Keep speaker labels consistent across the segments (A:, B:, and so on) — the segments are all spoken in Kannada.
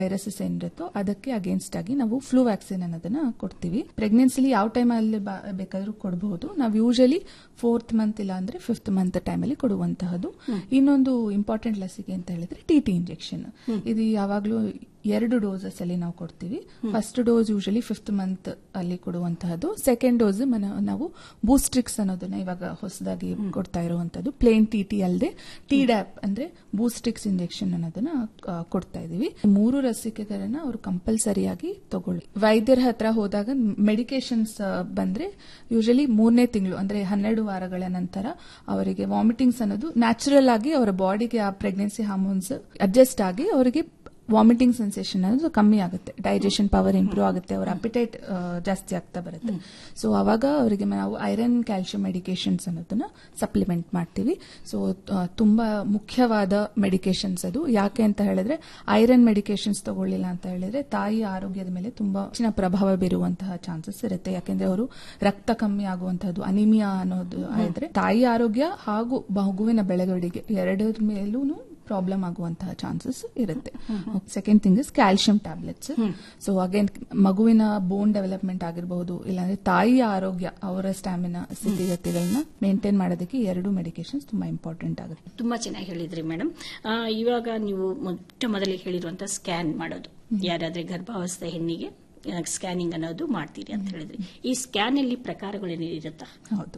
A: ವೈರಸಸ್ ಏನಿರುತ್ತೋ ಅದಕ್ಕೆ ಅಗೇನ್ಸ್ಟ್ ಆಗಿ ನಾವು ಫ್ಲೂ ವ್ಯಾಕ್ಸಿನ್ ಅನ್ನೋದನ್ನ ಕೊಡ್ತೀವಿ ಪ್ರೆಗ್ನೆನ್ಸಿಲಿ ಯಾವ ಟೈಮಲ್ಲಿ ಬೇಕಾದ್ರೂ ಕೊಡಬಹುದು ನಾವು ಯೂಶಲಿ ಫೋರ್ತ್ ಮಂತ್ ಇಲ್ಲ ಅಂದ್ರೆ ಫಿಫ್ತ್ ಮಂತ್ ಟೈಮಲ್ಲಿ ಕೊಡುವಂತಹದ್ದು ಇನ್ನೊಂದು ಇಂಪಾರ್ಟೆಂಟ್ ಲಸಿಕೆ ಅಂತ ಹೇಳಿದ್ರೆ ಟಿ ಟಿ ಇಂಜೆಕ್ಷನ್ ಇದು ಯಾವಾಗಲೂ ಎರಡು ಡೋಸಸ್ ಅಲ್ಲಿ ನಾವು ಕೊಡ್ತೀವಿ first dose usually fifth month ಅಲ್ಲಿ ಕೊಡುವಂತಹದ್ದು ಸೆಕೆಂಡ್ ಡೋಸ್ ನಾವು ಬೂಸ್ಟ್ರಿಕ್ಸ್ ಅನ್ನೋದನ್ನ ಇವಾಗ ಹೊಸದಾಗಿ ಕೊಡ್ತಾ ಇರುವಂತದ್ದು ಪ್ಲೇನ್ ಟಿ ಟಿ ಅಲ್ಲದೆ ಟಿ ಡ್ಯಾಪ್ ಅಂದ್ರೆ ಬೂಸ್ಟ್ರಿಕ್ಸ್ ಇಂಜೆಕ್ಷನ್ ಅನ್ನೋದನ್ನ ಆ, ಕೊಡ್ತಾ ಇದೀವಿ ಮೂರು ಲಸಿಕೆಗಳನ್ನ ಅವರು ಕಂಪಲ್ಸರಿಯಾಗಿ ತಗೊಳ್ಳಿ ವೈದ್ಯರ ಹತ್ರ ಹೋದಾಗ ಮೆಡಿಕೇಶನ್ಸ್ ಬಂದ್ರೆ ಯೂಶಲಿ ಮೂರನೇ ತಿಂಗಳು ಅಂದ್ರೆ ಹನ್ನೆರಡು ವಾರಗಳ ನಂತರ ಅವರಿಗೆ ವಾಮಿಟಿಂಗ್ಸ್ ಅನ್ನೋದು ನ್ಯಾಚುರಲ್ ಆಗಿ ಅವರ ಬಾಡಿಗೆ ಆ ಪ್ರೆಗ್ನೆನ್ಸಿ ಹಾರ್ಮೋನ್ಸ್ ಅಡ್ಜಸ್ಟ್ ಆಗಿ ಅವರಿಗೆ ವಾಮಿಟಿಂಗ್ ಸೆನ್ಸೇಷನ್ ಅನ್ನೋದು ಕಮ್ಮಿ ಆಗುತ್ತೆ ಡೈಜೆಷನ್ ಪವರ್ ಇಂಪ್ರೂವ್ ಆಗುತ್ತೆ ಅವರ ಅಪಿಟೈಟ್ ಜಾಸ್ತಿ ಆಗ್ತಾ ಬರುತ್ತೆ ಸೊ ಅವಾಗ ಅವರಿಗೆ ನಾವು ಐರನ್ ಕ್ಯಾಲ್ಸಿಯಂ ಮೆಡಿಕೇಶನ್ಸ್ ಅನ್ನೋದನ್ನ ಸಪ್ಲಿಮೆಂಟ್ ಮಾಡ್ತೀವಿ ಸೊ ತುಂಬಾ ಮುಖ್ಯವಾದ ಮೆಡಿಕೇಶನ್ಸ್ ಅದು ಯಾಕೆ ಅಂತ ಹೇಳಿದ್ರೆ ಐರನ್ ಮೆಡಿಕೇಶನ್ಸ್ ತಗೊಳ್ಳಿಲ್ಲ ಅಂತ ಹೇಳಿದ್ರೆ ತಾಯಿ ಆರೋಗ್ಯದ ಮೇಲೆ ತುಂಬಾ ಹೆಚ್ಚಿನ ಪ್ರಭಾವ ಬೀರುವಂತಹ ಚಾನ್ಸಸ್ ಇರುತ್ತೆ ಯಾಕೆಂದ್ರೆ ಅವರು ರಕ್ತ ಕಮ್ಮಿ ಆಗುವಂತಹದ್ದು ಅನಿಮಿಯಾ ಅನ್ನೋದು ಆದ್ರೆ ತಾಯಿ ಆರೋಗ್ಯ ಹಾಗೂ ಮಗುವಿನ ಬೆಳವಣಿಗೆ ಎರಡರ ಮೇಲೂ ಪ್ರಾಬ್ಲಮ್ ಆಗುವಂತಹ ಚಾನ್ಸಸ್ ಇರುತ್ತೆ second thing is calcium tablets so again ಮಗುವಿನ ಬೋನ್ ಡೆವಲಪ್ಮೆಂಟ್ ಆಗಿರಬಹುದು ಇಲ್ಲಾಂದ್ರೆ ತಾಯಿಯ ಆರೋಗ್ಯ ಅವರ ಸ್ಟಾಮಿನಾ ಸ್ಥಿತಿಗತಿಗಳನ್ನ ಮೇಂಟೈನ್ ಮಾಡೋದಕ್ಕೆ ಎರಡು ಮೆಡಿಕೇಶನ್ಸ್ ತುಂಬಾ ಇಂಪಾರ್ಟೆಂಟ್ ಆಗುತ್ತೆ
B: ತುಂಬಾ ಚೆನ್ನಾಗಿ ಹೇಳಿದ್ರಿ ಮೇಡಮ್ ಇವಾಗ ನೀವು ಮೊಟ್ಟ ಮೊದಲಿಗೆ ಹೇಳಿರುವಂತ ಸ್ಕ್ಯಾನ್ ಮಾಡೋದು ಯಾರಾದ್ರೆ ಗರ್ಭಾವಸ್ಥೆ ಹೆಣ್ಣಿಗೆ ಸ್ಕ್ಯಾನಿಂಗ್ ಅನ್ನೋದು ಮಾಡ್ತೀರಿ ಅಂತ ಹೇಳಿದ್ರಿ ಈ ಸ್ಕ್ಯಾನ್ ಅಲ್ಲಿ ಪ್ರಕಾರಗಳೇನಿರುತ್ತಾ
A: ಹೌದು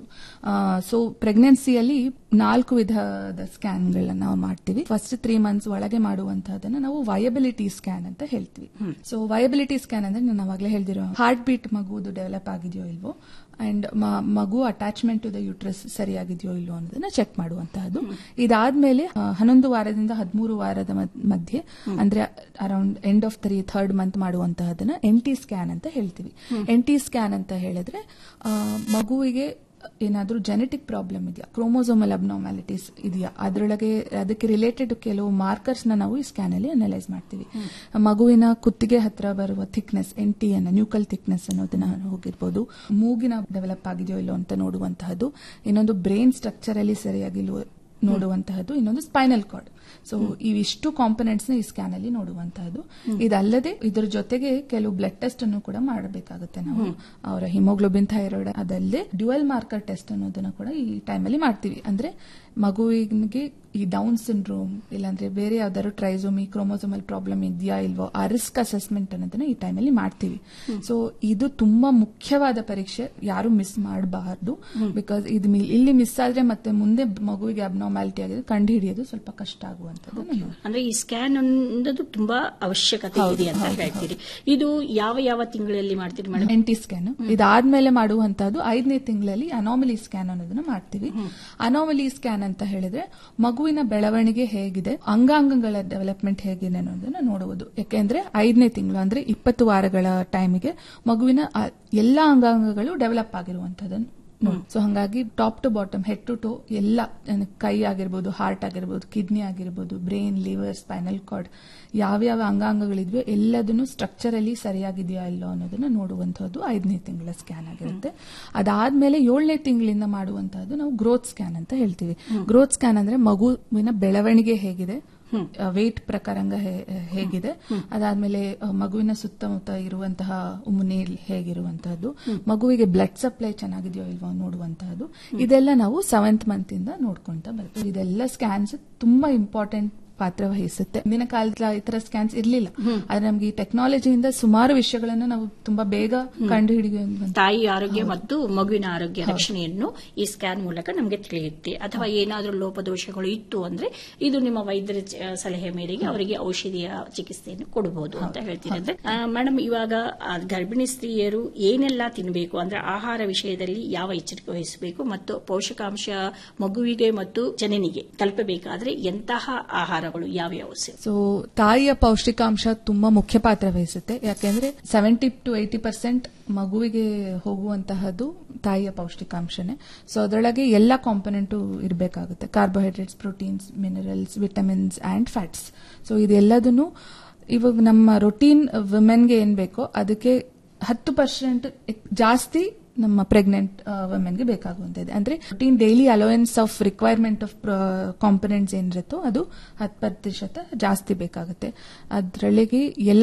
A: ಸೊ ಪ್ರೆಗ್ನೆನ್ಸಿಯಲ್ಲಿ ನಾಲ್ಕು ವಿಧದ ಸ್ಕ್ಯಾನ್ಗಳನ್ನ ನಾವು ಮಾಡ್ತೀವಿ ಫಸ್ಟ್ ತ್ರೀ ಮಂತ್ಸ್ ಒಳಗೆ ಮಾಡುವಂತಹದನ್ನ ನಾವು ವಯಬಿಲಿಟಿ ಸ್ಕ್ಯಾನ್ ಅಂತ ಹೇಳ್ತೀವಿ ಸೊ ವಯಬಿಲಿಟಿ ಸ್ಕ್ಯಾನ್ ಅಂದ್ರೆ ನಾನು ಅವಾಗಲೇ ಹೇಳ್ದಿರೋ ಹಾರ್ಟ್ ಬೀಟ್ ಮಗುವುದು ಡೆವಲಪ್ ಆಗಿದೆಯೋ ಇಲ್ವೋ ಅಂಡ್ ಮಗು ಅಟ್ಯಾಚ್ಮೆಂಟ್ ಟು ದ ಯೂಟ್ರಸ್ ಸರಿಯಾಗಿದೆಯೋ ಇಲ್ವೋ ಅನ್ನೋದನ್ನ ಚೆಕ್ ಮಾಡುವಂತಹದ್ದು ಇದಾದ್ಮೇಲೆ ಆ, ಹನ್ನೊಂದು ವಾರದಿಂದ ಹದಿಮೂರು ವಾರದ ಮದ್- ಮಧ್ಯೆ ಅಂದ್ರೆ around end of three third month ಮಾಡುವಂತಹದನ್ನ ಎನ್ ಟಿ ಸ್ಕ್ಯಾನ್ ಅಂತ ಹೇಳ್ತೀವಿ ಎನ್ ಟಿ ಸ್ಕ್ಯಾನ್ ಅಂತ ಹೇಳಿದ್ರೆ ಆ, ಮಗುವಿಗೆ ಏನಾದ್ರೂ ಜೆನೆಟಿಕ್ ಪ್ರಾಬ್ಲಮ್ ಇದೆಯಾ ಕ್ರೋಮೋಸೋಮಲ್ ಅಬ್ನಾರ್ಮ್ಯಾಲಿಟೀಸ್ ಇದೆಯಾ ಅದರೊಳಗೆ ಅದಕ್ಕೆ ರಿಲೇಟೆಡ್ ಕೆಲವು ಮಾರ್ಕರ್ಸ್ ನ ನಾವು ಈ ಸ್ಕ್ಯಾನ್ ಅಲ್ಲಿ ಅನಲೈಸ್ ಮಾಡ್ತೀವಿ ಮಗುವಿನ ಕುತ್ತಿಗೆ ಹತ್ರ ಬರುವ ಥಿಕ್ನೆಸ್ ಎನ್ ಟಿ ಅನ್ನ ನ್ಯೂಕಲ್ ಥಿಕ್ನೆಸ್ ಅನ್ನೋದನ್ನ ಹೋಗಿರ್ಬೋದು ಮೂಗಿನ ಡೆವಲಪ್ ಆಗಿದೆಯೋ ಇಲ್ಲೋ ಅಂತ ನೋಡುವಂತಹದ್ದು ಇನ್ನೊಂದು ಬ್ರೈನ್ ಸ್ಟ್ರಕ್ಚರ್ ಅಲ್ಲಿ ಸರಿಯಾಗಿ ಲೋ- ನೋಡುವಂತಹದ್ದು ಇನ್ನೊಂದು ಸ್ಪೈನಲ್ ಕಾರ್ಡ್ ಸೊ ಇವಿಷ್ಟು ಕಾಂಪೊನೆಂಟ್ಸ್ ನ ಈ ಸ್ಕ್ಯಾನ್ ಅಲ್ಲಿ ನೋಡುವಂತಹದ್ದು ಇದಲ್ಲದೆ ಇದ್ರ ಜೊತೆಗೆ ಕೆಲವು ಬ್ಲಡ್ ಟೆಸ್ಟ್ ಅನ್ನು ಕೂಡ ಮಾಡಬೇಕಾಗುತ್ತೆ ನಾವು ಅವರ ಹಿಮೋಗ್ಲೋಬಿನ್ ಥೈರಾಯ್ಡ್ ಅದಲ್ಲದೆ ಡ್ಯುಯಲ್ ಮಾರ್ಕರ್ ಟೆಸ್ಟ್ ಅನ್ನೋದನ್ನ ಕೂಡ ಈ ಟೈಮಲ್ಲಿ ಮಾಡ್ತೀವಿ ಅಂದ್ರೆ ಮಗುವಿಗೆ ಈ ಡೌನ್ ಸಿಂಡ್ರೋಮ್ ಇಲ್ಲಾಂದ್ರೆ ಬೇರೆ ಯಾವ್ದಾದ್ರು ಟ್ರೈಸೋಮಿ ಕ್ರೋಮೋಸೋಮಲ್ ಪ್ರಾಬ್ಲಮ್ ಇದೆಯಾ ಇಲ್ವೋ ಆ ರಿಸ್ಕ್ ಅಸೆಸ್ಮೆಂಟ್ ಅನ್ನೋದನ್ನ ಈ ಟೈಮಲ್ಲಿ ಮಾಡ್ತೀವಿ ಸೊ ಇದು ತುಂಬಾ ಮುಖ್ಯವಾದ ಪರೀಕ್ಷೆ ಯಾರು ಮಿಸ್ ಮಾಡಬಾರ್ದು ಬಿಕಾಸ್ ಇದು ಮಿ- ಇಲ್ಲಿ ಮಿಸ್ ಆದ್ರೆ ಮತ್ತೆ ಮುಂದೆ ಮಗುವಿಗೆ ಅಬ್ನಾರ್ಮ್ಯಾಲಿಟಿ ಆಗಿದೆ ಕಂಡು ಹಿಡಿಯೋದು ಸ್ವಲ್ಪ ಕಷ್ಟ ಆಗುವಂತದ್ದು
B: ಅಂದ್ರೆ ಈ ಸ್ಕ್ಯಾನ್ ಅನ್ನೋದು ತುಂಬಾ ಅವಶ್ಯಕತೆ ಇದೆ ಅಂತ ಹೇಳ್ತೀರಿ ಇದು ಯಾವ ಯಾವ ತಿಂಗಳಲ್ಲಿ ಮಾಡ್ತೀರಿ ಮೇಡಮ್
A: ಎನ್ ಟಿ ಸ್ಕ್ಯಾನ್ ಇದಾದ್ಮೇಲೆ ಮಾಡುವಂತಹದ್ದು ಐದನೇ ತಿಂಗಳಲ್ಲಿ ಅನಾಮಲಿ ಸ್ಕ್ಯಾನ್ ಅನ್ನೋದನ್ನ ಮಾಡ್ತೀವಿ ಅನಾಮಲಿ ಸ್ಕ್ಯಾನ್ ಅಂತ ಹೇಳಿದ್ರೆ ಮಗುವಿನ ಬೆಳವಣಿಗೆ ಹೇಗಿದೆ ಅಂಗಾಂಗಗಳ ಡೆವಲಪ್ಮೆಂಟ್ ಹೇಗಿದೆ ಅನ್ನೋದನ್ನ ನೋಡುವುದು ಯಾಕೆಂದ್ರೆ ಐದನೇ ತಿಂಗಳು ಅಂದ್ರೆ ಇಪ್ಪತ್ತು ವಾರಗಳ ಟೈಮಿಗೆ ಮಗುವಿನ ಆ ಎಲ್ಲಾ ಅಂಗಾಂಗಗಳು ಡೆವಲಪ್ ಆಗಿರುವಂತದನ್ನು ಸೊ ಹಂಗಾಗಿ top to bottom head to toe ಎಲ್ಲ ಅಂದ್ರೆ ಕೈ ಆಗಿರ್ಬೋದು ಹಾರ್ಟ್ ಆಗಿರ್ಬೋದು ಕಿಡ್ನಿ ಆಗಿರ್ಬೋದು ಬ್ರೈನ್ ಲಿವರ್ ಸ್ಪೈನಲ್ ಕಾರ್ಡ್ ಯಾವ್ಯಾವ ಅಂಗಾಂಗಗಳಿದ್ವೋ ಎಲ್ಲದನ್ನು ಸ್ಟ್ರಕ್ಚರ್ ಅಲ್ಲಿ ಸರಿಯಾಗಿದೆಯಾ ಇಲ್ಲೋ ಅನ್ನೋದನ್ನ ನೋಡುವಂತಹದ್ದು ಐದನೇ ತಿಂಗಳ ಸ್ಕ್ಯಾನ್ ಆಗಿರುತ್ತೆ ಅದಾದ್ಮೇಲೆ ಏಳನೇ ತಿಂಗಳಿಂದ ಮಾಡುವಂತಹದ್ದು ನಾವು ಗ್ರೋತ್ ಸ್ಕ್ಯಾನ್ ಅಂತ ಹೇಳ್ತೀವಿ ಗ್ರೋತ್ ಸ್ಕ್ಯಾನ್ ಅಂದ್ರೆ ಮಗುವಿನ ಬೆಳವಣಿಗೆ ಹೇಗಿದೆ ವೇಟ್ ಪ್ರಕಾರಂಗ ಹೇ- ಹೇಗಿದೆ ಅದಾದ್ಮೇಲೆ ಅ, ಮಗುವಿನ ಸುತ್ತಮುತ್ತ ಇರುವಂತಹ ಉಮ್ಮನೆ ಹೇಗಿರುವಂತಹದ್ದು ಮಗುವಿಗೆ ಬ್ಲಡ್ ಸಪ್ಲೈ ಚೆನ್ನಾಗಿದೆಯೋ ಇಲ್ವೋ ನೋಡುವಂತಹದ್ದು ಇದೆಲ್ಲ ನಾವು ಸೆವೆಂತ್ ಮಂತ್ ಇಂದ ನೋಡ್ಕೊಂತ ಬರ್ತೀವಿ ಇದೆಲ್ಲ ಸ್ಕ್ಯಾನ್ಸ್ ತುಂಬಾ ಇಂಪಾರ್ಟೆಂಟ್ ಪಾತ್ರ ವಹಿಸುತ್ತೆ ಹಿಂದಿನ ಕಾಲದ ಈ ತರ ಸ್ಕ್ಯಾನ್ಸ್ ಇರ್ಲಿಲ್ಲ ಆದ್ರೆ ನಮ್ಗೆ ಈ ಟೆಕ್ನಾಲಜಿಯಿಂದ ಸುಮಾರು ವಿಷಯಗಳನ್ನ ನಾವು ತುಂಬಾ ಬೇಗ ಕಂಡು ಹಿಡಿಯುವಂತ
B: ತಾಯಿ ಆರೋಗ್ಯ ಮತ್ತು ಮಗುವಿನ ಆರೋಗ್ಯ ರಕ್ಷಣೆಯನ್ನು ಈ ಸ್ಕ್ಯಾನ್ ಮೂಲಕ ನಮಗೆ ತಿಳಿಯುತ್ತೆ ಅಥವಾ ಏನಾದರೂ ಲೋಪದೋಷಗಳು ಇತ್ತು ಅಂದ್ರೆ ಇದು ನಿಮ್ಮ ವೈದ್ಯರ ಚ- ಸಲಹೆ ಮೇರೆಗೆ ಅವರಿಗೆ ಔಷಧಿಯ ಚಿಕಿತ್ಸೆಯನ್ನು ಕೊಡಬಹುದು ಅಂತ ಹೇಳ್ತೀನಿ ಅಂದ್ರೆ ಮೇಡಮ್ ಇವಾಗ ಆ, ಗರ್ಭಿಣಿ ಸ್ತ್ರೀಯರು ಏನೆಲ್ಲ ತಿನ್ನಬೇಕು ಅಂದ್ರೆ ಆಹಾರ ವಿಷಯದಲ್ಲಿ ಯಾವ ಎಚ್ಚರಿಕೆ ವಹಿಸಬೇಕು ಮತ್ತು ಪೋಷಕಾಂಶ ಮಗುವಿಗೆ ಮತ್ತು ಜನನಿಗೆ ತಲುಪಬೇಕಾದ್ರೆ ಎಂತಹ ಆಹಾರಗಳು ಯಾವ್ಯಾವ ಸೇವೆ
A: ಸೊ ತಾಯಿಯ ಪೌಷ್ಟಿಕಾಂಶ ತುಂಬಾ ಮುಖ್ಯ ಪಾತ್ರ ವಹಿಸುತ್ತೆ ಯಾಕೆಂದ್ರೆ ಸೆವೆಂಟಿ ಟು ಏಟಿ ಪರ್ಸೆಂಟ್ ಮಗುವಿಗೆ ಹೋಗುವಂತಹದ್ದು ತಾಯಿಯ ಪೌಷ್ಟಿಕಾಂಶನೇ ಸೊ ಅದರೊಳಗೆ ಎಲ್ಲ ಕಾಂಪೊನೆಂಟು ಇರಬೇಕಾಗುತ್ತೆ carbohydrates proteins minerals vitamins and fats so ಇದೆಲ್ಲದನ್ನು ಇವಾಗ ನಮ್ಮ ರೊಟೀನ್ ವಿಮೆನ್ಗೆ ಏನ್ ಬೇಕೋ ಅದಕ್ಕೆ ಹತ್ತು ಪರ್ಸೆಂಟ್ ಜಾಸ್ತಿ ನಮ್ಮ ಪ್ರೆಗ್ನೆಂಟ್ ವುಮೆನ್ಗೆ ಬೇಕಾಗುವಂಥದ್ದು ಅಂದ್ರೆ protein daily allowance of requirement of components ಏನಿರುತ್ತೋ ಅದು ಹತ್ತು ಪ್ರತಿಶತ ಜಾಸ್ತಿ ಬೇಕಾಗುತ್ತೆ ಅದರೊಳಗೆ ಎಲ್ಲ